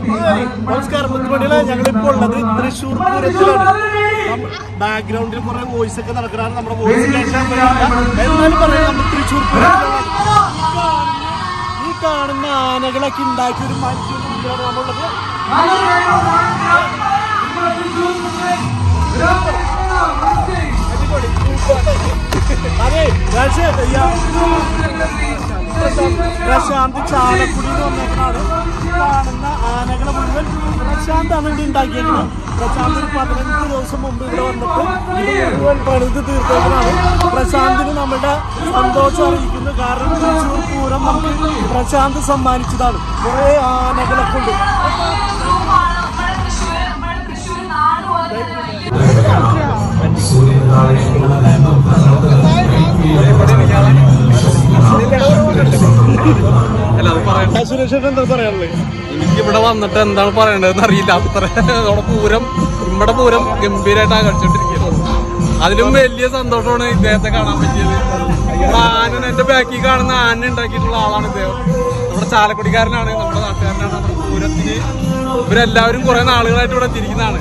നമസ്കാരം മുത്തുമണിയിലെ ഞങ്ങളിപ്പോൾ ഉള്ളത് തൃശ്ശൂർ പൂരത്തിലാണ് ബാക്ക്ഗ്രൗണ്ടിൽ കുറെ വോയിസ് ഒക്കെ നടക്കാറ് നമ്മുടെ വോയിസ് കേൾക്കാൻ പറ്റില്ല എന്നാലും പറയാം നമ്മൾ തൃശ്ശൂർ പൂരത്തിലാണ് ഈ കാണുന്ന ആനകളൊക്കെ ഉണ്ടാക്കിയ ഒരു മനുഷ്യന്റെ മുന്നിലാണ് നമ്മളുള്ളത് അതെ പക്ഷേ പ്രശാന്ത് ചാലക്കുടി എന്ന് വന്നേക്കണാണ് ഈ കാണുന്ന ആനകളെ മുഴുവൻ പ്രശാന്താണ് ഇവിടെ ഉണ്ടാക്കിയേക്കുന്നത് പ്രശാന്ത് ഒരു പതിനഞ്ച് ദിവസം മുമ്പ് ഇവിടെ വന്നിട്ട് ഇത് മുഴുവൻ പണിത് തീർത്തേക്കണാണ് പ്രശാന്തിന് നമ്മുടെ സന്തോഷം അറിയിക്കുന്നു കാരണം തൃശ്ശൂർ പൂരം നമുക്ക് പ്രശാന്ത് സമ്മാനിച്ചതാണ് കുറേ ആനകളൊക്കെ ഉണ്ട് അല്ല അത് പറയണ്ട സുരേഷ് എന്താ പറയാനുള്ളത് എനിക്ക് ഇവിടെ വന്നിട്ട് എന്താണ് പറയേണ്ടതെന്ന് അറിയില്ല അത്ര നമ്മുടെ പൂരം നമ്മുടെ പൂരം ഗംഭീരമായിട്ടാണ് കളിച്ചോണ്ടിരിക്കുന്നത് അതിലും വലിയ സന്തോഷമാണ് ഇദ്ദേഹത്തെ കാണാൻ പറ്റിയത് നമ്മുടെ ആന എന്റെ ബാക്കിൽ കാണുന്ന ആന ഉണ്ടാക്കിയിട്ടുള്ള ആളാണ് ഇദ്ദേഹം നമ്മുടെ ചാലക്കുടിക്കാരനാണ് നമ്മുടെ നാട്ടുകാരനാണ് നമ്മുടെ പൂരത്തിന് ഇവരെല്ലാവരും കുറെ നാളുകളായിട്ട് ഇവിടെ തിരിക്കുന്നതാണ്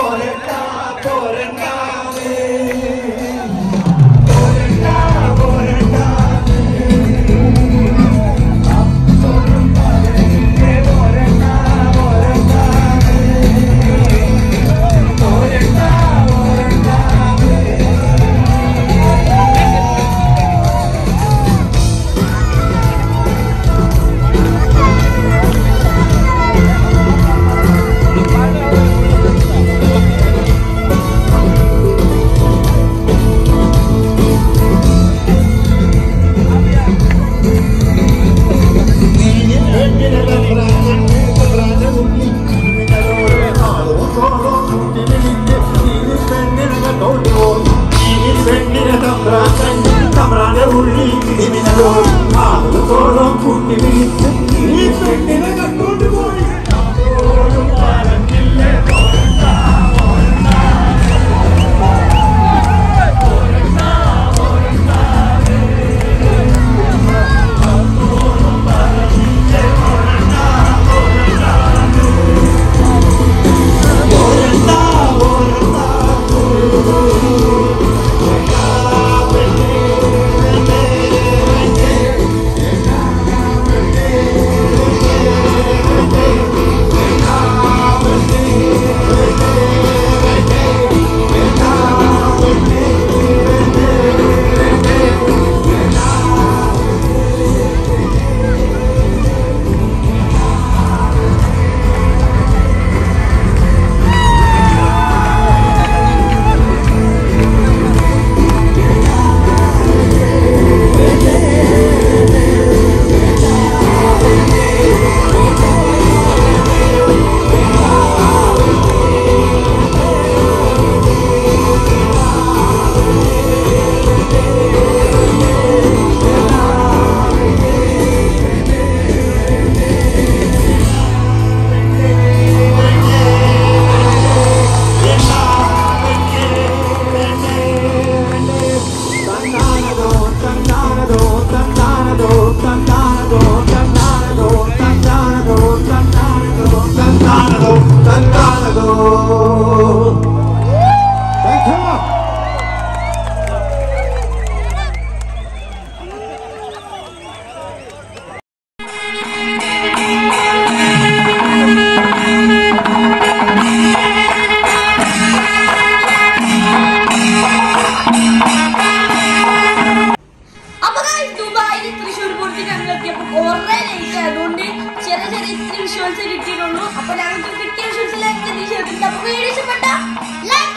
അപ്പൊ guys, ദുബായിൽ തൃശ്ശൂർ പൂരത്തിന് ഞങ്ങൾ എത്തിയപ്പോ കുറെ ലേറ്റ് ആയതുകൊണ്ട് ചെറിയ ചെറിയ ഇത്തിരി വിഷ്വൽസ് കിട്ടിയിട്ടുള്ളൂ അപ്പൊ ഞങ്ങൾക്ക് കിട്ടിയ വിഷ്വൽസ് ലൈക്ക് ചെയ്തിട്ട് അപ്പൊ വീഡിയോ ഇഷ്ടപ്പെട്ട ലൈക്ക്